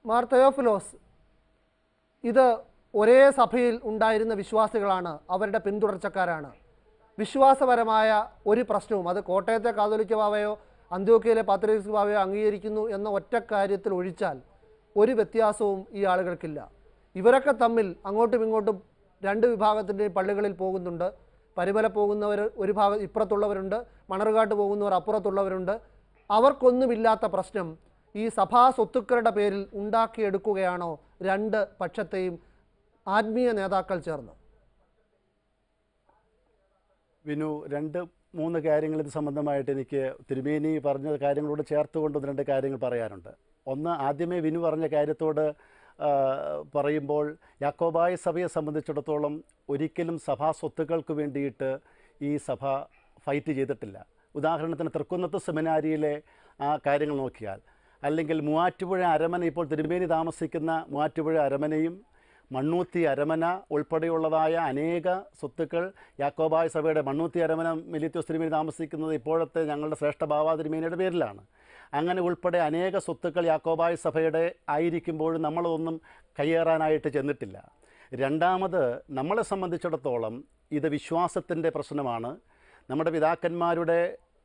മാർ തെയോഫിലോസ് ഇത് ഒരേ സഭയിൽ ഉണ്ടായിരുന്ന വിശ്വാസികളാണ് അവരുടെ പിന്തുടർച്ചക്കാരാണ് വിശ്വാസപരമായ ഒരു പ്രശ്നവും അത് കോട്ടയത്തെ കാതോലിക്ക ബാവയോ അന്ത്യോക്കയിലെ പാത്രീസ് ബാവയോ അംഗീകരിക്കുന്നു എന്ന ഒറ്റ കാര്യത്തിൽ ഒഴിച്ചാൽ ഒരു വ്യത്യാസവും ഈ ആളുകൾക്കില്ല ഇവരൊക്കെ തമ്മിൽ അങ്ങോട്ടും ഇങ്ങോട്ടും രണ്ട് വിഭാഗത്തിൻ്റെ പള്ളികളിൽ പോകുന്നുണ്ട് പരിമല പോകുന്നവർ ഒരു ഭാഗം ഇപ്പുറത്തുള്ളവരുണ്ട് മണർകാട്ട് പോകുന്നവർ അപ്പുറത്തുള്ളവരുണ്ട് അവർക്കൊന്നുമില്ലാത്ത പ്രശ്നം ഈ സഭാ സ്വത്തുക്കളുടെ പേരിൽ ഉണ്ടാക്കിയെടുക്കുകയാണോ രണ്ട് പക്ഷത്തെയും ആത്മീയ നേതാക്കൾ ചേർന്ന് വിനു രണ്ട് മൂന്ന് കാര്യങ്ങൾ ഇത് സംബന്ധമായിട്ട് എനിക്ക് തിരുമേനി പറഞ്ഞ കാര്യങ്ങളോട് ചേർത്തുകൊണ്ട് ഒന്ന് രണ്ട് കാര്യങ്ങൾ പറയാനുണ്ട് ഒന്ന് ആദ്യമേ വിനു പറഞ്ഞ കാര്യത്തോട് ആ, പറയുമ്പോൾ യാക്കോബായ സഭയെ സംബന്ധിച്ചിടത്തോളം ഒരിക്കലും സഭാ സ്വത്തുക്കൾക്ക് വേണ്ടിയിട്ട് ഈ സഭ ഫൈറ്റ് ചെയ്തിട്ടില്ല ഉദാഹരണത്തിന് തൃക്കുന്നത്ത് സെമിനാരിയിലെ ആ കാര്യങ്ങൾ നോക്കിയാൽ അല്ലെങ്കിൽ മൂവാറ്റുപുഴ അരമന ഇപ്പോൾ തിരുമേനി താമസിക്കുന്ന മൂവാറ്റുപുഴ അരമനയും മണ്ണൂത്തി അരമന ഉൾപ്പെടെയുള്ളതായ അനേക സ്വത്തുക്കൾ യാക്കോബായ സഭയുടെ മണ്ണൂത്തി അരമന മിലിത്യോസ് തിരുമേനി താമസിക്കുന്നത് ഇപ്പോഴത്തെ ഞങ്ങളുടെ ശ്രേഷ്ഠ ബാബാ തിരുമേനിയുടെ പേരിലാണ് അങ്ങനെ ഉൾപ്പെടെ അനേക സ്വത്തുക്കൾ യാക്കോബായ സഭയുടെ ആയിരിക്കുമ്പോഴും നമ്മളൊന്നും കയ്യേറാനായിട്ട് ചെന്നിട്ടില്ല രണ്ടാമത് നമ്മളെ സംബന്ധിച്ചിടത്തോളം ഇത് വിശ്വാസത്തിൻ്റെ പ്രശ്നമാണ് നമ്മുടെ പിതാക്കന്മാരുടെ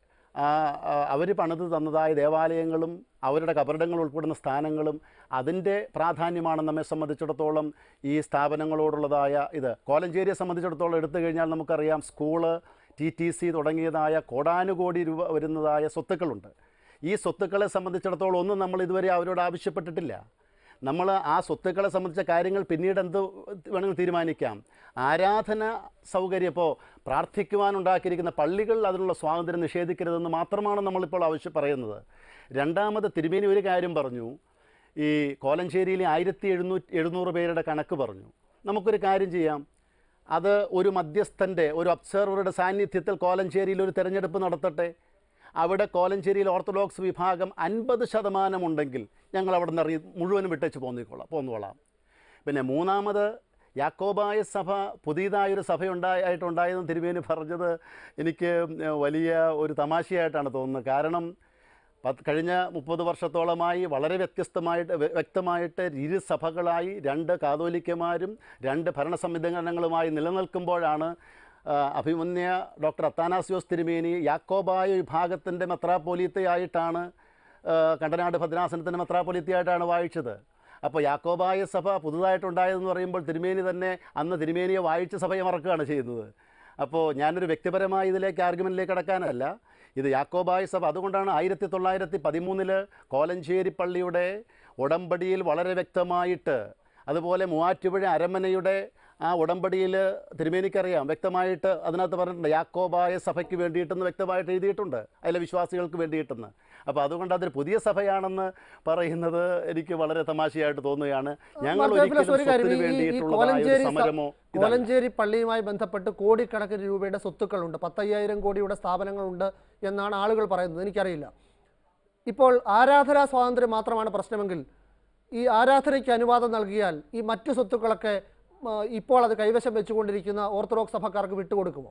അവർ പണിത് തന്നതായ ദേവാലയങ്ങളും അവരുടെ കബറിടങ്ങൾ ഉൾപ്പെടുന്ന സ്ഥാനങ്ങളും അതിൻ്റെ പ്രാധാന്യമാണ് നമ്മെ സംബന്ധിച്ചിടത്തോളം ഈ സ്ഥാപനങ്ങളോടുള്ളതായ ഇത് കോലഞ്ചേരിയെ സംബന്ധിച്ചിടത്തോളം എടുത്തു കഴിഞ്ഞാൽ നമുക്കറിയാം സ്കൂള് ടി ടി സി തുടങ്ങിയതായ കോടാനുകോടി രൂപ വരുന്നതായ സ്വത്തുക്കളുണ്ട് ഈ സ്വത്തുക്കളെ സംബന്ധിച്ചിടത്തോളം ഒന്നും നമ്മൾ ഇതുവരെ അവരോട് ആവശ്യപ്പെട്ടിട്ടില്ല നമ്മൾ ആ സ്വത്തുക്കളെ സംബന്ധിച്ച കാര്യങ്ങൾ പിന്നീട് എന്ത് വേണമെങ്കിൽ തീരുമാനിക്കാം ആരാധന സൗകര്യം ഇപ്പോൾ പ്രാർത്ഥിക്കുവാനുണ്ടാക്കിയിരിക്കുന്ന പള്ളികളിൽ അതിനുള്ള സ്വാതന്ത്ര്യം നിഷേധിക്കരുതെന്ന് മാത്രമാണ് നമ്മളിപ്പോൾ ആവശ്യം പറയുന്നത് രണ്ടാമത് തിരുമേനി ഒരു കാര്യം പറഞ്ഞു ഈ കോലഞ്ചേരിയിലെ ആയിരത്തി എഴുന്നൂറ്റി എഴുന്നൂറ് പേരുടെ കണക്ക് പറഞ്ഞു നമുക്കൊരു കാര്യം ചെയ്യാം അത് ഒരു മധ്യസ്ഥൻ്റെ ഒരു ഒബ്സർവറുടെ സാന്നിധ്യത്തിൽ കോലഞ്ചേരിയിൽ ഒരു തെരഞ്ഞെടുപ്പ് നടത്തട്ടെ അവിടെ കോലഞ്ചേരിയിൽ ഓർത്തഡോക്സ് വിഭാഗം അൻപത് ശതമാനമുണ്ടെങ്കിൽ ഞങ്ങൾ അവിടെ നിന്ന് ഇറങ്ങി മുഴുവനും വിട്ടേച്ച് പോന്നിക്കോളാം പോന്നുകൊള്ളാം പിന്നെ മൂന്നാമത് യാക്കോബായ സഭ പുതിയതായൊരു സഭയുണ്ടായിട്ടുണ്ടായതെന്ന് തിരുമേനി പറഞ്ഞത് എനിക്ക് വലിയ ഒരു തമാശയായിട്ടാണ് തോന്നുന്നത് കാരണം പത്ത് കഴിഞ്ഞ മുപ്പത് വർഷത്തോളമായി വളരെ വ്യത്യസ്തമായിട്ട് വ്യ- വ്യക്തമായിട്ട് ഇരു സഭകളായി രണ്ട് കാതോലിക്കമാരും രണ്ട് ഭരണ സംവിധാനങ്ങളുമായി നിലനിൽക്കുമ്പോഴാണ് ആ, അഭിമന്യ ഡോക്ടർ അത്താനാസിയോസ് തിരുമേനി യാക്കോബായ വിഭാഗത്തിൻ്റെ മെത്രാപ്പോലീത്തയായിട്ടാണ് ആ, കണ്ടനാട് ഭദ്രാസനത്തിൻ്റെ മെത്രാപ്പൊലിത്തിയായിട്ടാണ് വായിച്ചത് അപ്പോൾ യാക്കോബായ സഭ പുതുതായിട്ടുണ്ടായതെന്ന് പറയുമ്പോൾ തിരുമേനി തന്നെ അന്ന് തിരുമേനിയെ വായിച്ച സഭയെ മറക്കുകയാണ് ചെയ്യുന്നത് അപ്പോൾ ഞാനൊരു വ്യക്തിപരമായ ഇതിലേക്ക് ആർഗ്യുമെൻറ്റിലേക്ക് കടക്കാനല്ല ഇത് യാക്കോബായ സഭ അതുകൊണ്ടാണ് ആയിരത്തി തൊള്ളായിരത്തി പതിമൂന്നില് കോലഞ്ചേരി പള്ളിയുടെ ഉടമ്പടിയിൽ വളരെ വ്യക്തമായിട്ട് അതുപോലെ മൂവാറ്റുപുഴ അരമനയുടെ ആ ഉടമ്പടിയിൽ തിരുമേനിക്കറിയാം വ്യക്തമായിട്ട് അതിനകത്ത് പറഞ്ഞിട്ടുണ്ട് യാക്കോബായ സഭയ്ക്ക് വേണ്ടിയിട്ടെന്ന് വ്യക്തമായിട്ട് എഴുതിയിട്ടുണ്ട് അതിലെ വിശ്വാസികൾക്ക് വേണ്ടിയിട്ടെന്ന് അപ്പോൾ അതുകൊണ്ട് അതൊരു പുതിയ സഭയാണെന്ന് പറയുന്നത് എനിക്ക് വളരെ തമാശയായിട്ട് തോന്നുകയാണ് ഞങ്ങൾ മാർത്തോമാസ് ഒരിക്കലും ഒരു കാര്യം സ്വത്തിന് ഈ- ഈ വേണ്ടിയിട്ടുള്ളതായ കോലഞ്ചേരി ഒരു സ- സമരമോ ഇതല്ല. കോലഞ്ചേരി പള്ളിയുമായി ബന്ധപ്പെട്ട് കോടിക്കണക്കിന് രൂപയുടെ സ്വത്തുക്കളുണ്ട് പത്തയ്യായിരം കോടിയുടെ സ്ഥാപനങ്ങളുണ്ട് എന്നാണ് ആളുകൾ പറയുന്നത് എനിക്കറിയില്ല ഇപ്പോൾ ആരാധനാ സ്വാതന്ത്ര്യം മാത്രമാണ് പ്രശ്നമെങ്കിൽ ഈ ആരാധനയ്ക്ക് അനുവാദം നൽകിയാൽ ഈ മറ്റു സ്വത്തുക്കളൊക്കെ ആ, ഇപ്പോൾ അത് കൈവശം വെച്ചുകൊണ്ടിരിക്കുന്ന ഓർത്തഡോക്സ് സഭക്കാർക്ക് വിട്ടുകൊടുക്കുമോ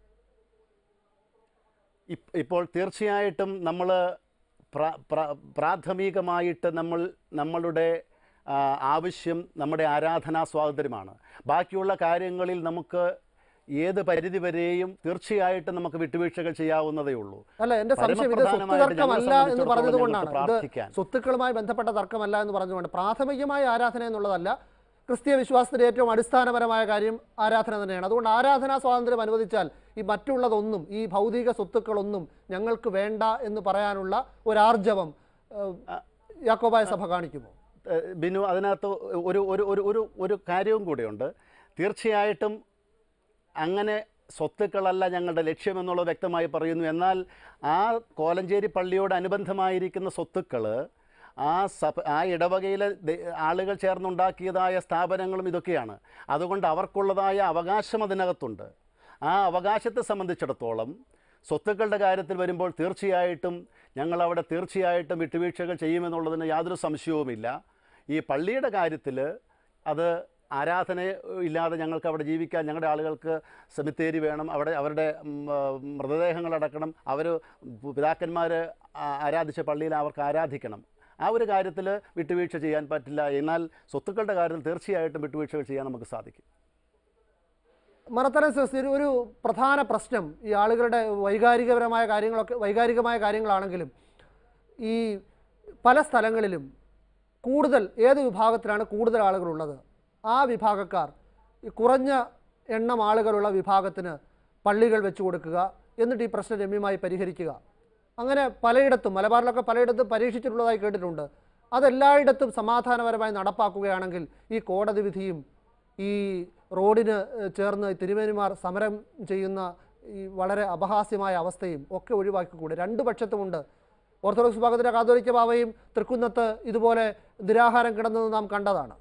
ഇപ്- ഇപ്പോൾ തീർച്ചയായിട്ടും നമ്മൾ പ്രാഥമികമായിട്ട് നമ്മൾ നമ്മളുടെ ആ, ആവശ്യം നമ്മുടെ ആരാധനാ സ്വാതന്ത്ര്യമാണ് ബാക്കിയുള്ള കാര്യങ്ങളിൽ നമുക്ക് ഏത് പരിധി വരെയും തീർച്ചയായിട്ടും നമുക്ക് വിട്ടുവീഴ്ചകൾ ചെയ്യാവുന്നതേ ഉള്ളൂ അല്ല എന്റെ സംശയം ഇത് സ്വത്ത് പരമപ്രധാനമായിട്ട് ഞങ്ങളെ തർക്കമല്ല എന്ന് സംബന്ധിച്ചിടത്തോളം പറഞ്ഞതുകൊണ്ടാണ് ഞങ്ങൾക്ക് ഇത് പ്രാർത്ഥിക്കാൻ. സ്വത്തുക്കളുമായി ബന്ധപ്പെട്ട തർക്കമല്ല എന്ന് പറഞ്ഞുകൊണ്ട് പ്രാഥമികമായ ആരാധന എന്നുള്ളതല്ല ക്രിസ്തീയ വിശ്വാസത്തിന്റെ ഏറ്റവും അടിസ്ഥാനപരമായ കാര്യം ആരാധന തന്നെയാണ് അതുകൊണ്ട് ആരാധനാ സ്വാതന്ത്ര്യം അനുവദിച്ചാൽ ഈ മറ്റുള്ളതൊന്നും ഈ ഭൗതിക സ്വത്തുക്കളൊന്നും ഞങ്ങൾക്ക് വേണ്ട എന്ന് പറയാനുള്ള ഒരാർജവം ഏഹ്, യാക്കോബായ സഭ കാണിക്കുമോ ഏഹ് ബിനു അതിനകത്ത് ഒരു ഒരു ഒരു ഒരു ഒരു കാര്യവും കൂടെയുണ്ട് തീർച്ചയായിട്ടും അങ്ങനെ സ്വത്തുക്കളല്ല ഞങ്ങളുടെ ലക്ഷ്യമെന്നുള്ളത് വ്യക്തമായി പറയുന്നു എന്നാൽ ആ കോലഞ്ചേരി പള്ളിയോട് അനുബന്ധമായിരിക്കുന്ന സ്വത്തുക്കൾ ആ സഭ ആ ഇടവകയിലെ ദ- ആളുകൾ ചേർന്നുണ്ടാക്കിയതായ സ്ഥാപനങ്ങളും ഇതൊക്കെയാണ് അതുകൊണ്ട് അവർക്കുള്ളതായ അവകാശം അതിനകത്തുണ്ട് ആ അവകാശത്തെ സംബന്ധിച്ചിടത്തോളം സ്വത്തുക്കളുടെ കാര്യത്തിൽ വരുമ്പോൾ തീർച്ചയായിട്ടും ഞങ്ങളവിടെ തീർച്ചയായിട്ടും വിട്ടുവീഴ്ചകൾ ചെയ്യുമെന്നുള്ളതിന് യാതൊരു സംശയവുമില്ല ഈ പള്ളിയുടെ കാര്യത്തിൽ അത് ആരാധന ഇല്ലാതെ ഞങ്ങൾക്ക് അവിടെ ജീവിക്കാൻ ഞങ്ങളുടെ ആളുകൾക്ക് സെമിത്തേരി വേണം അവിടെ അവരുടെ ഉം, ആ, മൃതദേഹങ്ങൾ അടക്കണം അവർ പിതാക്കന്മാർ ആരാധിച്ച പള്ളിയിൽ അവർക്ക് ആരാധിക്കണം ആ ഒരു കാര്യത്തിൽ വിട്ടുവീഴ്ച ചെയ്യാൻ പറ്റില്ല എന്നാൽ സ്വത്തുക്കളുടെ കാര്യത്തിൽ തീർച്ചയായിട്ടും വിട്ടുവീഴ്ചകൾ ചെയ്യാൻ നമുക്ക് സാധിക്കും മറത്തന സസ്യർ ഒരു പ്രധാന പ്രശ്നം ഈ ആളുകളുടെ വൈകാരികപരമായ കാര്യങ്ങളൊക്കെ വൈകാരികമായ കാര്യങ്ങളാണെങ്കിലും ഈ പല സ്ഥലങ്ങളിലും കൂടുതൽ ഏത് വിഭാഗത്തിലാണ് കൂടുതൽ ആളുകളുള്ളത് ആ വിഭാഗക്കാർ ഈ കുറഞ്ഞ എണ്ണം ആളുകളുള്ള വിഭാഗത്തിന് പള്ളികൾ വെച്ചു കൊടുക്കുക എന്നിട്ട് ഈ പ്രശ്നം രമ്യമായി പരിഹരിക്കുക അങ്ങനെ പലയിടത്തും മലബാറിലൊക്കെ പലയിടത്തും പരീക്ഷിച്ചിട്ടുള്ളതായി കേട്ടിട്ടുണ്ട് അതെല്ലായിടത്തും സമാധാനപരമായി നടപ്പാക്കുകയാണെങ്കിൽ ഈ കോടതി വിധിയും ഈ റോഡിന് ഏഹ്, ചേർന്ന് തിരുമേനിമാർ സമരം ചെയ്യുന്ന ഈ വളരെ അപഹാസ്യമായ അവസ്ഥയും ഒക്കെ ഒഴിവാക്കിക്കൂടെ രണ്ട് പക്ഷത്തുമുണ്ട് ഓർത്തഡോക്സ് വിഭാഗത്തിൻ്റെ കാതോലിക്ക ബാവയും തൃക്കുന്നത്ത് ഇതുപോലെ നിരാഹാരം കിടന്നത് നാം കണ്ടതാണ്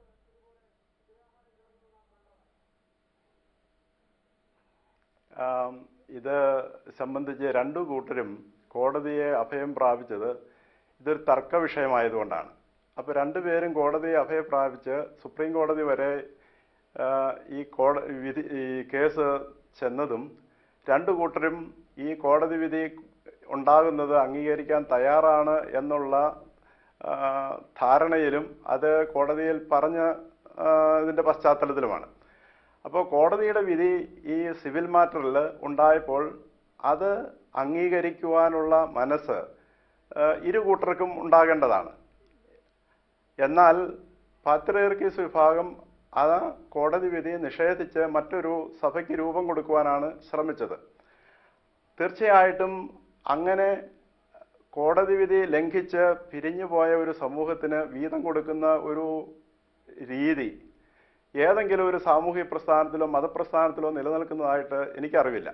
ആം, ഇത് സംബന്ധിച്ച് രണ്ടു കൂട്ടരും കോടതിയെ അഭയം പ്രാപിച്ചത് ഇതൊരു തർക്ക വിഷയമായതുകൊണ്ടാണ് അപ്പോൾ രണ്ടുപേരും കോടതിയെ അഭയം പ്രാപിച്ച് സുപ്രീം കോടതി വരെ ആ, ഈ കോട വിധി ഈ കേസ് ചെന്നതും രണ്ടു കൂട്ടരും ഈ കോടതി വിധി ഉണ്ടാകുന്നത് അംഗീകരിക്കാൻ തയ്യാറാണ് എന്നുള്ള ആ, ധാരണയിലും അത് കോടതിയിൽ പറഞ്ഞ ആ, ഇതിൻ്റെ പശ്ചാത്തലത്തിലുമാണ് അപ്പോൾ കോടതിയുടെ വിധി ഈ സിവിൽ മാറ്ററിൽ ഉണ്ടായപ്പോൾ അത് അംഗീകരിക്കുവാനുള്ള മനസ്സ് ആ, ഇരു കൂട്ടർക്കും ഉണ്ടാകേണ്ടതാണ് എന്നാൽ പാത്രിയർക്കീസ് വിഭാഗം ആ കോടതി വിധി നിഷേധിച്ച് മറ്റൊരു സഭയ്ക്ക് രൂപം കൊടുക്കുവാനാണ് ശ്രമിച്ചത് തീർച്ചയായിട്ടും അങ്ങനെ കോടതി വിധി ലംഘിച്ച് പിരിഞ്ഞു പോയ ഒരു സമൂഹത്തിന് വീതം കൊടുക്കുന്ന ഒരു രീതി ഏതെങ്കിലും ഒരു സാമൂഹ്യ പ്രസ്ഥാനത്തിലോ മതപ്രസ്ഥാനത്തിലോ നിലനിൽക്കുന്നതായിട്ട് എനിക്കറിവില്ല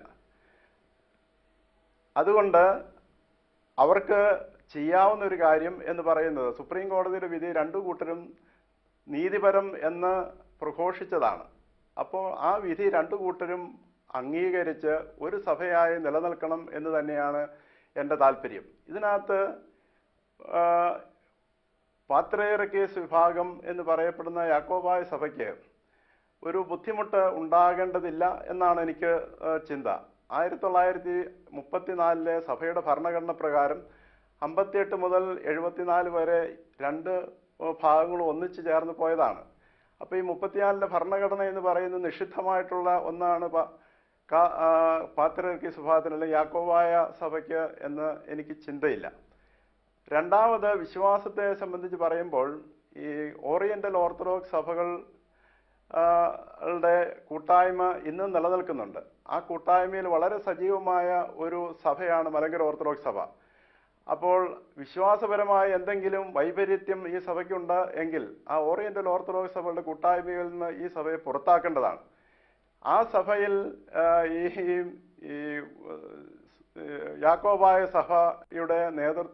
അതുകൊണ്ട് അവർക്ക് ചെയ്യാവുന്ന ഒരു കാര്യം എന്ന് പറയുന്നത് സുപ്രീം കോടതിയുടെ വിധി രണ്ടു കൂട്ടരും നീതിപരം എന്ന് പ്രഘോഷിച്ചതാണ് അപ്പോൾ ആ വിധി രണ്ടു കൂട്ടരും അംഗീകരിച്ച് ഒരു സഭയായി നിലനിൽക്കണം എന്ന് തന്നെയാണ് എൻ്റെ താല്പര്യം ഇതിനകത്ത് ആ, പാത്രേറക്കേസ് വിഭാഗം എന്ന് പറയപ്പെടുന്ന യാക്കോബായ സഭയ്ക്ക് ഒരു ബുദ്ധിമുട്ട് ഉണ്ടാകേണ്ടതില്ല എന്നാണ് എനിക്ക് ആ, ചിന്ത ആയിരത്തി തൊള്ളായിരത്തി മുപ്പത്തിനാലിലെ സഭയുടെ ഭരണഘടന പ്രകാരം അമ്പത്തിയെട്ട് മുതൽ എഴുപത്തിനാല് വരെ രണ്ട് ഭാഗങ്ങളും ഒന്നിച്ചു ചേർന്ന് പോയതാണ് അപ്പോൾ ഈ മുപ്പത്തിനാലിൻ്റെ ഭരണഘടന എന്ന് പറയുന്നത് നിഷിദ്ധമായിട്ടുള്ള ഒന്നാണ് പ- കാ- ആ, പാത്രിയർക്കി സ്വഭാവത്തിന് അല്ലെങ്കിൽ യാക്കോവായ സഭയ്ക്ക് എന്ന് എനിക്ക് ചിന്തയില്ല രണ്ടാമത് വിശ്വാസത്തെ സംബന്ധിച്ച് പറയുമ്പോൾ ഈ ഓറിയന്റൽ ഓർത്തഡോക്സ് സഭകൾ ആ, ളുടെ കൂട്ടായ്മ ഇന്നും നിലനിൽക്കുന്നുണ്ട് ആ കൂട്ടായ്മയിൽ വളരെ സജീവമായ ഒരു സഭയാണ് മലങ്കര ഓർത്തഡോക്സ് സഭ അപ്പോൾ വിശ്വാസപരമായ എന്തെങ്കിലും വൈപരീത്യം ഈ സഭയ്ക്കുണ്ട് എങ്കിൽ ആ ഓറിയന്റൽ ഓർത്തഡോക്സ് സഭകളുടെ കൂട്ടായ്മയിൽ നിന്ന് ഈ സഭയെ പുറത്താക്കേണ്ടതാണ് ആ സഭയിൽ ആ, ഈ ഈ ഏഹ്, യാക്കോബായ സഭയുടെ നേതൃത്വം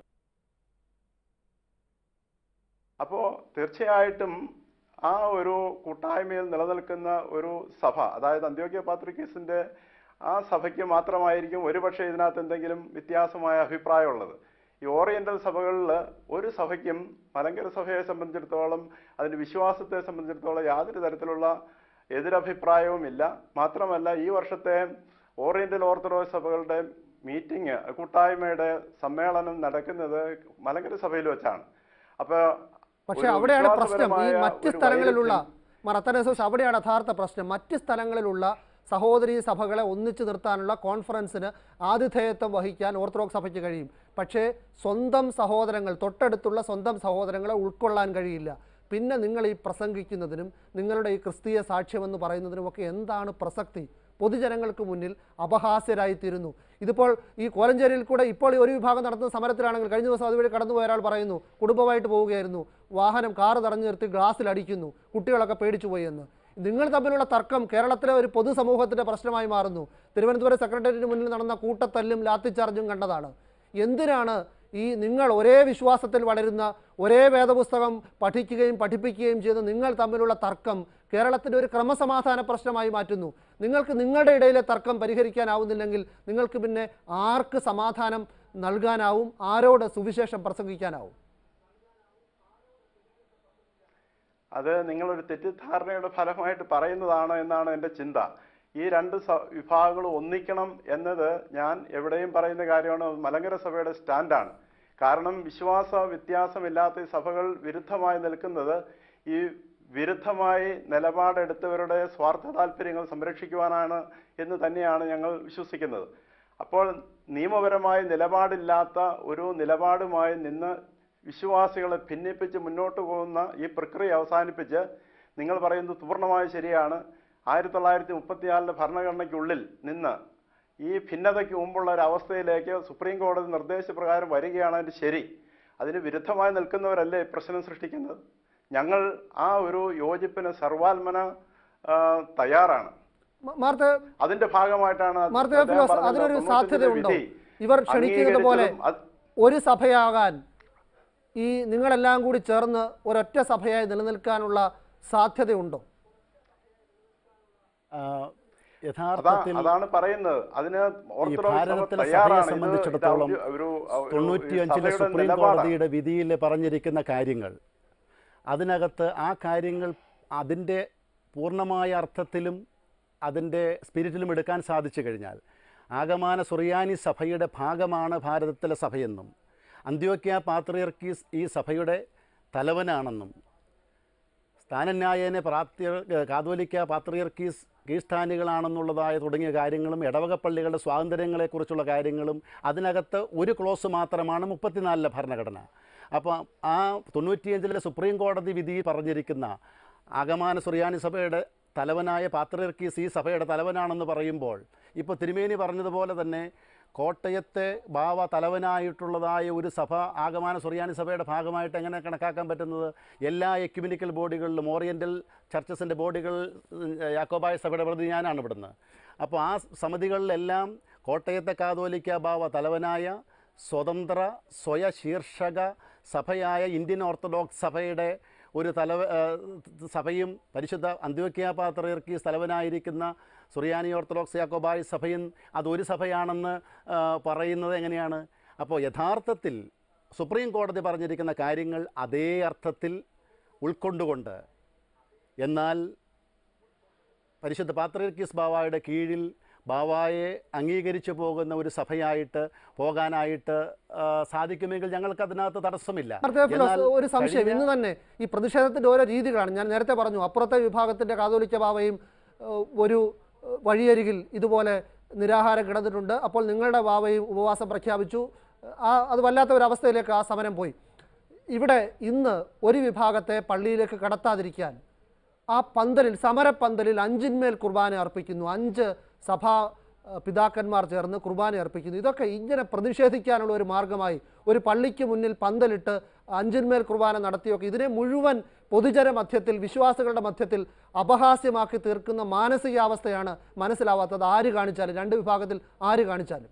അപ്പോൾ തീർച്ചയായിട്ടും ആ ഒരു കൂട്ടായ്മയിൽ നിലനിൽക്കുന്ന ഒരു സഭ അതായത് അന്ത്യോക്യ പാത്രിക്കീസിന്റെ ആ സഭയ്ക്ക് മാത്രമായിരിക്കും ഒരുപക്ഷെ ഇതിനകത്ത് എന്തെങ്കിലും വ്യത്യാസമായ അഭിപ്രായമുള്ളത് ഈ ഓറിയന്റൽ സഭകളിൽ ഒരു സഭയ്ക്കും മലങ്കര സഭയെ സംബന്ധിച്ചിടത്തോളം അതിന്റെ വിശ്വാസത്തെ സംബന്ധിച്ചിടത്തോളം യാതൊരു തരത്തിലുള്ള എതിരഭിപ്രായവുമില്ല മാത്രമല്ല ഈ വർഷത്തെ ഓറിയന്റൽ ഓർത്തഡോക്സ് സഭകളുടെ മീറ്റിംഗ് കൂട്ടായ്മയുടെ സമ്മേളനം നടക്കുന്നത് മലങ്കര സഭയിൽ വെച്ചാണ് അപ്പൊ പക്ഷേ ഒരു അവിടെയാണ് പ്രശ്നം ഈ വിശ്വാസപരമായ മറ്റ് ഒരു സ്ഥലങ്ങളിലുള്ള വൈരുദ്ധ്യം മറത്തനസോസ് അവിടെയാണ് യഥാർത്ഥ പ്രശ്നം മറ്റ് സ്ഥലങ്ങളിലുള്ള സഹോദരി സഭകളെ ഒന്നിച്ചു നിർത്താനുള്ള കോൺഫറൻസിന് ആതിഥേയത്വം വഹിക്കാൻ ഓർത്തഡോക്സ് സഭയ്ക്ക് കഴിയും പക്ഷേ സ്വന്തം സഹോദരങ്ങൾ തൊട്ടടുത്തുള്ള സ്വന്തം സഹോദരങ്ങളെ ഉൾക്കൊള്ളാൻ കഴിയില്ല പിന്നെ നിങ്ങൾ ഈ പ്രസംഗിക്കുന്നതിനും നിങ്ങളുടെ ഈ ക്രിസ്തീയ സാക്ഷ്യമെന്ന് പറയുന്നതിനുമൊക്കെ എന്താണ് പ്രസക്തി പൊതുജനങ്ങൾക്ക് മുന്നിൽ അപഹാസ്യരായിത്തീരുന്നു ഇതിപ്പോൾ ഈ കോലഞ്ചേരിയിൽ കൂടെ ഇപ്പോൾ ഈ ഒരു വിഭാഗം നടത്തുന്ന സമരത്തിലാണെങ്കിൽ കഴിഞ്ഞ ദിവസം അതുവഴി കടന്നുപോയ ഒരാൾ പറയുന്നു കുടുംബമായിട്ട് പോവുകയായിരുന്നു വാഹനം കാറ് തടഞ്ഞു നിർത്തി ഗ്ലാസ്സിൽ അടിക്കുന്നു കുട്ടികളൊക്കെ പേടിച്ചു പോയി എന്ന് നിങ്ങൾ തമ്മിലുള്ള തർക്കം കേരളത്തിലെ ഒരു പൊതുസമൂഹത്തിൻ്റെ പ്രശ്നമായി മാറുന്നു തിരുവനന്തപുരം സെക്രട്ടേറിയറ്റിന് മുന്നിൽ നടന്ന കൂട്ടത്തല്ലും ലാത്തിച്ചാർജും കണ്ടതാണ് എന്തിനാണ് ഈ നിങ്ങൾ ഒരേ വിശ്വാസത്തിൽ വളരുന്ന ഒരേ വേദപുസ്തകം പഠിക്കുകയും പഠിപ്പിക്കുകയും ചെയ്ത് നിങ്ങൾ തമ്മിലുള്ള തർക്കം കേരളത്തിൻ്റെ ഒരു ക്രമസമാധാന പ്രശ്നമായി മാറ്റുന്നു നിങ്ങൾക്ക് നിങ്ങളുടെ ഇടയിലെ തർക്കം പരിഹരിക്കാനാവുന്നില്ലെങ്കിൽ നിങ്ങൾക്ക് പിന്നെ ആർക്ക് സമാധാനം നൽകാനാവും ആരോട് സുവിശേഷം പ്രസംഗിക്കാനാവും അത് നിങ്ങളൊരു തെറ്റിദ്ധാരണയുടെ ഫലമായിട്ട് പറയുന്നതാണ് എന്നാണ് എൻ്റെ ചിന്ത ഈ രണ്ട് സ വിഭാഗങ്ങളും ഒന്നിക്കണം എന്നത് ഞാൻ എവിടെയും പറയുന്ന കാര്യമാണ് മലങ്കര സഭയുടെ സ്റ്റാൻഡാണ് കാരണം വിശ്വാസ വ്യത്യാസമില്ലാത്ത ഈ സഭകൾ വിരുദ്ധമായി നിൽക്കുന്നത് ഈ വിരുദ്ധമായി നിലപാടെടുത്തവരുടെ സ്വാർത്ഥ താല്പര്യങ്ങൾ സംരക്ഷിക്കുവാനാണ് എന്ന് തന്നെയാണ് ഞങ്ങൾ വിശ്വസിക്കുന്നത് അപ്പോൾ നിയമപരമായ നിലപാടില്ലാത്ത ഒരു നിലപാടുമായി നിന്ന് വിശ്വാസികളെ ഭിന്നിപ്പിച്ച് മുന്നോട്ട് പോകുന്ന ഈ പ്രക്രിയ അവസാനിപ്പിച്ച് നിങ്ങൾ പറയുന്നത് പൂർണ്ണമായി ശരിയാണ് ആയിരത്തി തൊള്ളായിരത്തി മുപ്പത്തിനാലിൻ്റെ ഭരണഘടനയ്ക്കുള്ളിൽ നിന്ന് ഈ ഭിന്നതയ്ക്ക് മുമ്പുള്ള ഒരു അവസ്ഥയിലേക്ക് സുപ്രീം കോടതി നിർദ്ദേശപ്രകാരം വരികയാണ് അതിൻ്റെ ശരി അതിന് വിരുദ്ധമായി നിൽക്കുന്നവരല്ലേ ഈ പ്രശ്നം സൃഷ്ടിക്കുന്നത് ഞങ്ങൾ ആ ഒരു യോജിപ്പിന് സർവാത്മന ആ, തയ്യാറാണ് മ- മാർത്ത അതിന്റെ ഭാഗമായിട്ടാണ് അത് മാർത്ത അദ്ദേഹം ഫിലോസ് പറഞ്ഞല്ലോ, അതിനൊരു 95 സാധ്യതയുണ്ടോ വിധി ഇവർ ക്ഷണിക്കുന്നത് പോലെ അംഗീകരിച്ചതും അത് ഒരു സഭയാകാൻ ഈ നിങ്ങളെല്ലാം കൂടി ചേർന്ന് ഒരൊറ്റ സഭയായി നിലനിൽക്കാനുള്ള സാധ്യതയുണ്ടോ ആ, അതാ യഥാർത്ഥത്തിൽ അതാണ് പറയുന്നത് അതിന് ഓർത്തഡോക്സ് സഭ ഭാരതത്തിലെ സഭയെ തയ്യാറാണ് ഇത് ഇത് സംബന്ധിച്ചിടത്തോളം ഔദ്യോ- ഒരു ഒരു തൊണ്ണൂറ്റിയഞ്ചിലെ സഭയുടെ സുപ്രീം നിലപാടാണ്. കോടതിയുടെ വിധിയിൽ പറഞ്ഞിരിക്കുന്ന കാര്യങ്ങൾ അതിനകത്ത് ആ കാര്യങ്ങൾ അതിൻ്റെ പൂർണ്ണമായ അർത്ഥത്തിലും അതിൻ്റെ സ്പിരിറ്റിലും എടുക്കാൻ സാധിച്ചു കഴിഞ്ഞാൽ ആഗമാന സുറിയാനി സഭയുടെ ഭാഗമാണ് ഭാരതത്തിലെ സഭയെന്നും അന്ത്യോക്യ പാത്രിയർക്കീസ് ഈ സഭയുടെ തലവനാണെന്നും സ്ഥാനന്യായേനെ പ്രാപ്തി കാതോലിക്ക പാത്രിയർക്കീസ് കീഴ്സ്ഥാനികളാണെന്നുള്ളതായ തുടങ്ങിയ കാര്യങ്ങളും ഇടവക പള്ളികളുടെ സ്വാതന്ത്ര്യങ്ങളെക്കുറിച്ചുള്ള കാര്യങ്ങളും അതിനകത്ത് ഒരു ക്ലോസ് മാത്രമാണ് മുപ്പത്തിനാലിലെ ഭരണഘടന അപ്പോൾ ആ തൊണ്ണൂറ്റിയഞ്ചിലെ സുപ്രീം കോടതി വിധി പറഞ്ഞിരിക്കുന്ന ആഗമാന സുറിയാനി സഭയുടെ തലവനായ പാത്രിയർക്കീസ് ഈ സഭയുടെ തലവനാണെന്ന് പറയുമ്പോൾ ഇപ്പോൾ തിരുമേനി പറഞ്ഞതുപോലെ തന്നെ കോട്ടയത്തെ ബാവ തലവനായിട്ടുള്ളതായ ഒരു സഭ ആഗമാന സുറിയാനി സഭയുടെ ഭാഗമായിട്ട് എങ്ങനെ കണക്കാക്കാൻ പറ്റുന്നത് എല്ലാ എക്യുമിനിക്കൽ ബോഡികളിലും ഓറിയൻ്റൽ ചർച്ചസിൻ്റെ ബോഡികൾ ഉം, യാക്കോബായ സഭയുടെ പ്രതി ഞാനാണ് ഇവിടുന്ന് അപ്പോൾ ആ സമിതികളിലെല്ലാം കോട്ടയത്തെ കാതോലിക്ക ബാവ തലവനായ സ്വതന്ത്ര സ്വയശീർഷക സഭയായ ഇന്ത്യൻ ഓർത്തഡോക്സ് സഭയുടെ ഒരു തലവ ആ, സഭയും പരിശുദ്ധ അന്ത്യോക്യ പാത്രയർക്കീസ് തലവനായിരിക്കുന്ന സുറിയാനി ഓർത്തഡോക്സ് യാക്കോബായ സഭയും അതൊരു സഭയാണെന്ന് ആ, പറയുന്നത് എങ്ങനെയാണ് അപ്പോൾ യഥാർത്ഥത്തിൽ സുപ്രീം കോടതി പറഞ്ഞിരിക്കുന്ന കാര്യങ്ങൾ അതേ അർത്ഥത്തിൽ ഉൾക്കൊണ്ടുകൊണ്ട് എന്നാൽ പരിശുദ്ധ പാത്രിയർക്കീസ് ബാവായുടെ കീഴിൽ ബാവായെ അംഗീകരിച്ചു പോകുന്ന ഒരു സഭയായിട്ട് പോകാനായിട്ട് ആ, സാധിക്കുമെങ്കിൽ ഞങ്ങൾക്ക് അതിനകത്ത് തടസ്സമില്ല മാർത്ത ഫിലോസ് എന്നാൽ ഒരു സംശയം കഴിഞ്ഞ- ഇന്ന് തന്നെ ഈ പ്രതിഷേധത്തിന്റെ ഓരോ രീതികളാണ് ഞാൻ നേരത്തെ പറഞ്ഞു അപ്പുറത്തെ വിഭാഗത്തിന്റെ കാതോലിക്ക ബാവയും ഏഹ്, ഒരു ഏഹ്, വഴിയരികിൽ ഇതുപോലെ നിരാഹാരം കിടന്നിട്ടുണ്ട് അപ്പോൾ നിങ്ങളുടെ ബാവയും ഉപവാസം പ്രഖ്യാപിച്ചു ആ അത് വല്ലാത്ത ഒരു അവസ്ഥയിലേക്ക് ആ സമരം പോയി ഇവിടെ ഇന്ന് ഒരു വിഭാഗത്തെ പള്ളിയിലേക്ക് കടത്താതിരിക്കാൻ ആ പന്തലിൽ സമരപ്പന്തലിൽ അഞ്ചിന്മേൽ കുർബാന അർപ്പിക്കുന്നു അഞ്ച് സഭാ ഏഹ്, പിതാക്കന്മാർ ചേർന്ന് കുർബാന അർപ്പിക്കുന്നു ഇതൊക്കെ ഇങ്ങനെ പ്രതിഷേധിക്കാനുള്ള ഒരു മാർഗമായി ഒരു പള്ളിക്ക് മുന്നിൽ പന്തലിട്ട് അഞ്ചിന്മേൽ കുർബാന നടത്തിയൊക്കെ ഇതിനെ മുഴുവൻ പൊതുജന മധ്യത്തിൽ വിശ്വാസികളുടെ മധ്യത്തിൽ അപഹാസ്യമാക്കി തീർക്കുന്ന മാനസികാവസ്ഥയാണ് മനസ്സിലാവാത്തത് ആര് കാണിച്ചാലും രണ്ട് വിഭാഗത്തിൽ ആര് കാണിച്ചാലും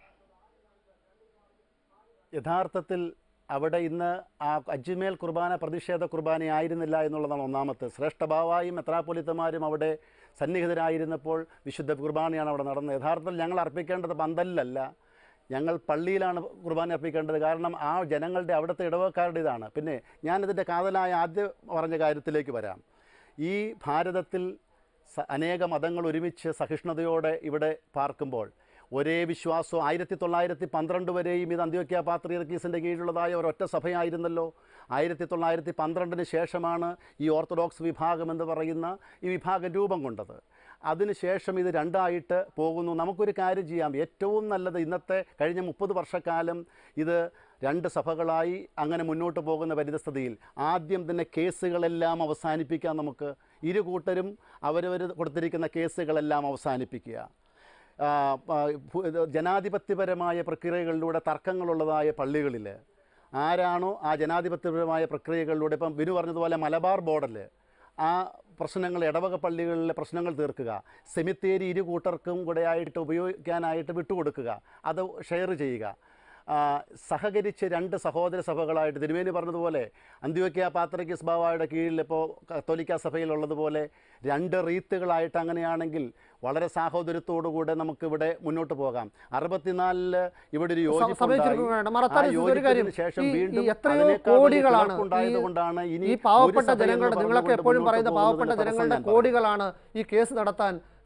യഥാർത്ഥത്തിൽ അവിടെ ഇന്ന് ആ അജ്മേൽ കുർബാന പ്രതിഷേധ കുർബാനയായിരുന്നില്ല എന്നുള്ളതാണ് ഒന്നാമത്തെ ശ്രേഷ്ഠഭാവായും മെത്രാപ്പൊലിത്തമാരും അവിടെ സന്നിഹിതരായിരുന്നപ്പോൾ വിശുദ്ധ കുർബാനയാണ് അവിടെ നടന്നത് യഥാർത്ഥത്തിൽ ഞങ്ങൾ അർപ്പിക്കേണ്ടത് പന്തലിലല്ല ഞങ്ങൾ പള്ളിയിലാണ് കുർബാന അർപ്പിക്കേണ്ടത് കാരണം ആ ജനങ്ങളുടെ അവിടുത്തെ ഇടവക്കാരുടെ ഇതാണ് പിന്നെ ഞാനിതിൻ്റെ കാതലായ ആദ്യം പറഞ്ഞ കാര്യത്തിലേക്ക് വരാം ഈ ഭാരതത്തിൽ സ- അനേക മതങ്ങൾ ഒരുമിച്ച് സഹിഷ്ണുതയോടെ ഇവിടെ പാർക്കുമ്പോൾ ഒരേ വിശ്വാസവും ആയിരത്തി തൊള്ളായിരത്തി പന്ത്രണ്ട് വരെയും ഇത് അന്ത്യോക്യ പാത്രിയർക്കീസിൻ്റെ കീഴിലുള്ളതായ ഒരൊറ്റ സഭയായിരുന്നല്ലോ ആയിരത്തി തൊള്ളായിരത്തി പന്ത്രണ്ടിന് ശേഷമാണ് ഈ ഓർത്തഡോക്സ് വിഭാഗം എന്ന് പറയുന്ന ഈ വിഭാഗം രൂപം കൊണ്ടത് അതിനുശേഷം ഇത് രണ്ടായിട്ട് പോകുന്നു നമുക്കൊരു കാര്യം ചെയ്യാം ഏറ്റവും നല്ലത് ഇന്നത്തെ കഴിഞ്ഞ മുപ്പത് വർഷക്കാലം ഇത് രണ്ട് സഭകളായി അങ്ങനെ മുന്നോട്ട് പോകുന്ന പരിതസ്ഥിതിയിൽ ആദ്യം തന്നെ കേസുകളെല്ലാം അവസാനിപ്പിക്കാം നമുക്ക് ഇരു കൂട്ടരും അവരവർ കൊടുത്തിരിക്കുന്ന കേസുകളെല്ലാം അവസാനിപ്പിക്കുക ആ, പ- ഭു- ഇത് ജനാധിപത്യപരമായ പ്രക്രിയകളിലൂടെ തർക്കങ്ങളുള്ളതായ പള്ളികളിൽ ആരാണോ ആ ജനാധിപത്യപരമായ പ്രക്രിയകളിലൂടെ ഇപ്പം ബിനു പറഞ്ഞതുപോലെ മലബാർ ബോർഡിൽ ആ പ്രശ്നങ്ങൾ ഇടവക പള്ളികളിലെ പ്രശ്നങ്ങൾ തീർക്കുക സെമിത്തേരി ഇരു കൂട്ടർക്കും കൂടെ ആയിട്ട് ഉപയോഗിക്കാനായിട്ട് വിട്ടുകൊടുക്കുക അത് ഷെയർ ചെയ്യുക ആ, സഹകരിച്ച് രണ്ട് സഹോദര സഭകളായിട്ട് തിരുമേനി പറഞ്ഞതുപോലെ അന്ത്യോക്യ പാത്രക്കിസ് ബാവായുടെ കീഴിൽ ഇപ്പോൾ കത്തോലിക്ക സഭയിലുള്ളതുപോലെ രണ്ട് റീത്തുകളായിട്ട് അങ്ങനെയാണെങ്കിൽ വളരെ സാഹോദര്യത്തോടുകൂടെ നമുക്ക് ഇവിടെ മുന്നോട്ട് പോകാം അറുപത്തിനാലില് ഇവിടെ ഒരു യോജിപ്പ് സമയം ഉണ്ടായി. ചുരുക്കുകയാണ്. ആ മറത്താൻ ഒരു കാര്യം യോജിപ്പിന് ശേഷം ഈ- ഈ വീണ്ടും എത്രയോ അതിനേക്കാൾ വലിയ കോടികളാണ് പിളർപ്പുണ്ടായത് ഈ- കൊണ്ടാണ് ഇനി ഈ ഒരു പാവപ്പെട്ട സഭയെന്ന് ജനങ്ങളുടെ നിങ്ങളൊക്കെ പറഞ്ഞുകൊണ്ട് എപ്പോഴും മുന്നോട്ട് പറയുന്ന പോകുന്നതിന് പാവപ്പെട്ട തടസ്സം ജനങ്ങളുടെ ഞാൻ പറയാം. കോടികളാണ് ഈ കേസ് നടത്താൻ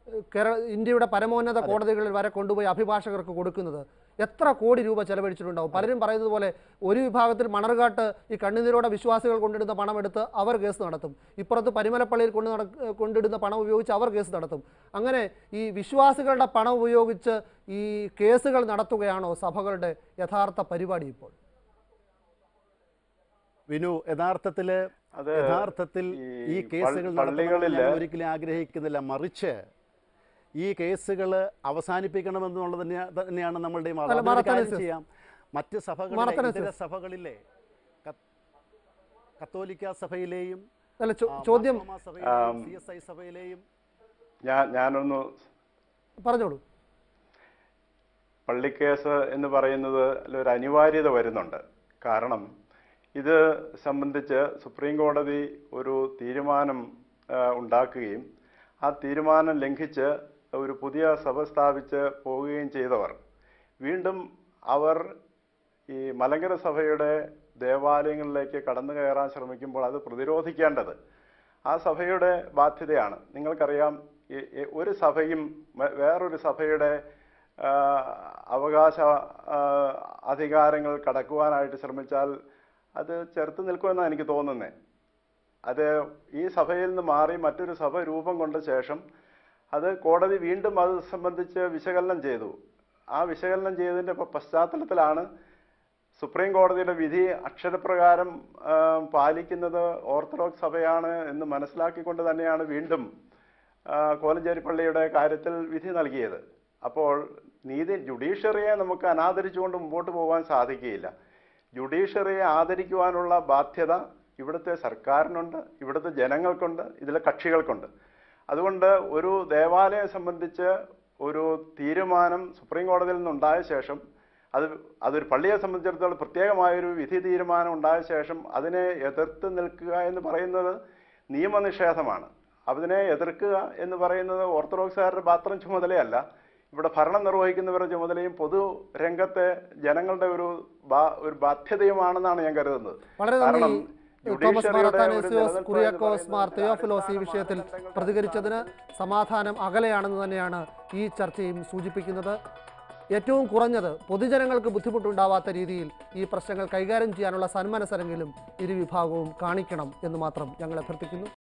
ഏഹ്, കേരള ഇന്ത്യയുടെ പരമോന്നത കോടതികളിൽ വരെ കൊണ്ടുപോയി അഭിഭാഷകർക്ക് കൊടുക്കുന്നത് എത്ര കോടി രൂപ ചെലവഴിച്ചിട്ടുണ്ടാവും പലരും പറയുന്നത് പോലെ ഒരു വിഭാഗത്തിൽ മണർകാട്ട് ഈ കണ്ണുനീരോടെ വിശ്വാസികൾ കൊണ്ടിടുന്ന പണം എടുത്ത് അവർ കേസ് നടത്തും ഇപ്പുറത്ത് പരിമലപ്പള്ളിയിൽ കൊണ്ട് നട കൊണ്ടിടുന്ന പണം ഉപയോഗിച്ച് അവർ കേസ് നടത്തും അങ്ങനെ ഈ വിശ്വാസികളുടെ പണം ഉപയോഗിച്ച് ഈ കേസുകൾ നടത്തുകയാണോ സഭകളുടെ യഥാർത്ഥ പരിപാടി ഇപ്പോൾ വിനു യഥാർത്ഥത്തിൽ അത് യഥാർത്ഥത്തിൽ ഈ ഈ കേസുകൾ പള്ളി- നടത്തണമെന്ന് പള്ളികളില് ഞാൻ ഒരിക്കലും ആഗ്രഹിക്കുന്നില്ല മറിച്ച് ഈ കേസുകൾ അവസാനിപ്പിക്കണമെന്നുള്ളത് തന്നെയാ- തന്നെയാണ് നമ്മളുടെ വാദം. അല്ല, അതിനൊരു മാറത്താൻ കാര്യം അനുസരിച്ച്. ചെയ്യാം മറ്റ് സഭകളിലെ മാറത്താൻ ഇതര അനുസരിച്ച്. സഭകളിലെ കത്ത്- കത്തോലിക്ക സഭയിലെയും അല്ല ചോ- ആ, ചോദ്യം മാർത്തോമാ സഭയിലെയും സി എസ് ഐ സഭയിലെയും ഞാൻ ഞാനൊന്ന് പറഞ്ഞോളൂ പള്ളിക്കേസ് എന്ന് പറയുന്നത് ഒരു അനിവാര്യത വരുന്നുണ്ട് കാരണം ഇത് സംബന്ധിച്ച് സുപ്രീം കോടതി ഒരു തീരുമാനം ആ, ഉണ്ടാക്കുകയും ആ തീരുമാനം ലംഘിച്ച് ഒരു പുതിയ സഭ സ്ഥാപിച്ച് പോവുകയും ചെയ്തവർ വീണ്ടും അവർ ഈ മലങ്കര സഭയുടെ ദേവാലയങ്ങളിലേക്ക് കടന്നു കയറാൻ ശ്രമിക്കുമ്പോൾ അത് പ്രതിരോധിക്കേണ്ടത് ആ സഭയുടെ ബാധ്യതയാണ് നിങ്ങൾക്കറിയാം ഈ- ഈ ഒരു സഭയും വേ- വേറൊരു സഭയുടെ ആ, അവകാശ ആ, അധികാരങ്ങൾ കടക്കുവാനായിട്ട് ശ്രമിച്ചാൽ അത് ചെറുത്ത് നിൽക്കുമെന്നാണ് എനിക്ക് തോന്നുന്നത് അത് ഈ സഭയിൽ നിന്ന് മാറി മറ്റൊരു സഭ രൂപം കൊണ്ട ശേഷം അത് കോടതി വീണ്ടും അത് സംബന്ധിച്ച് വിശകലനം ചെയ്തു ആ വിശകലനം ചെയ്തതിൻ്റെ പ- പശ്ചാത്തലത്തിലാണ് സുപ്രീം കോടതിയുടെ വിധി അക്ഷരപ്രകാരം ആ, പാലിക്കുന്നത് ഓർത്തഡോക്സ് സഭയാണ് എന്ന് മനസ്സിലാക്കിക്കൊണ്ട് തന്നെയാണ് വീണ്ടും ആ, കോലഞ്ചേരി പള്ളിയുടെ കാര്യത്തിൽ വിധി നൽകിയത് അപ്പോൾ നീതി ജുഡീഷ്യറിയെ നമുക്ക് അനാദരിച്ചുകൊണ്ട് മുമ്പോട്ട് പോകാൻ സാധിക്കുകയില്ല ജുഡീഷ്യറിയെ ആദരിക്കുവാനുള്ള ബാധ്യത ഇവിടുത്തെ സർക്കാരിനുണ്ട് ഇവിടുത്തെ ജനങ്ങൾക്കുണ്ട് ഇതിലെ കക്ഷികൾക്കുണ്ട് അതുകൊണ്ട് ഒരു ദേവാലയം സംബന്ധിച്ച് ഒരു തീരുമാനം സുപ്രീം കോടതിയിൽ നിന്നുണ്ടായ ശേഷം അത് അതൊരു പള്ളിയെ സംബന്ധിച്ചിടത്തോളം പ്രത്യേകമായൊരു വിധി തീരുമാനം ഉണ്ടായ ശേഷം അതിനെ എതിർത്ത് നിൽക്കുക എന്ന് പറയുന്നത് നിയമനിഷേധമാണ് അതിനെ എതിർക്കുക എന്ന് പറയുന്നത് ഓർത്തഡോക്സുകാരുടെ മാത്രം ചുമതലയല്ല ഇവിടെ ഭരണം നിർവഹിക്കുന്നവരുടെ ചുമതലയും പൊതു രംഗത്തെ ജനങ്ങളുടെ ഒരു ബാ- ഒരു ബാധ്യതയുമാണെന്നാണ് ഞാൻ കരുതുന്നത് വളരെ നന്ദി കാരണം തോമസ് ജുഡീഷ്യറിയുടെ ഒരു മാറത്താനേസിയോസ് നിലനിൽപ്പ് എന്ന് കുറിയാക്കോസ് മാർ പറയുന്നത് തെയോഫിലോസ് ഈ അടിസ്ഥാനമായ വിഷയത്തിൽ മാനദണ്ഡങ്ങൾ പ്രതികരിച്ചതിന് സമാധാനം അകലെയാണെന്ന് തന്നെയാണ് ഈ ചർച്ചയും സൂചിപ്പിക്കുന്നത് ഏറ്റവും കുറഞ്ഞത് പൊതുജനങ്ങൾക്ക് ബുദ്ധിമുട്ടുണ്ടാവാത്ത രീതിയിൽ ഈ പ്രശ്നങ്ങൾ കൈകാര്യം ചെയ്യാനുള്ള സന്മനസ്സരെങ്കിലും ഇരു വിഭാഗവും കാണിക്കണം എന്ന് മാത്രം ഞങ്ങൾ അഭ്യർത്ഥിക്കുന്നു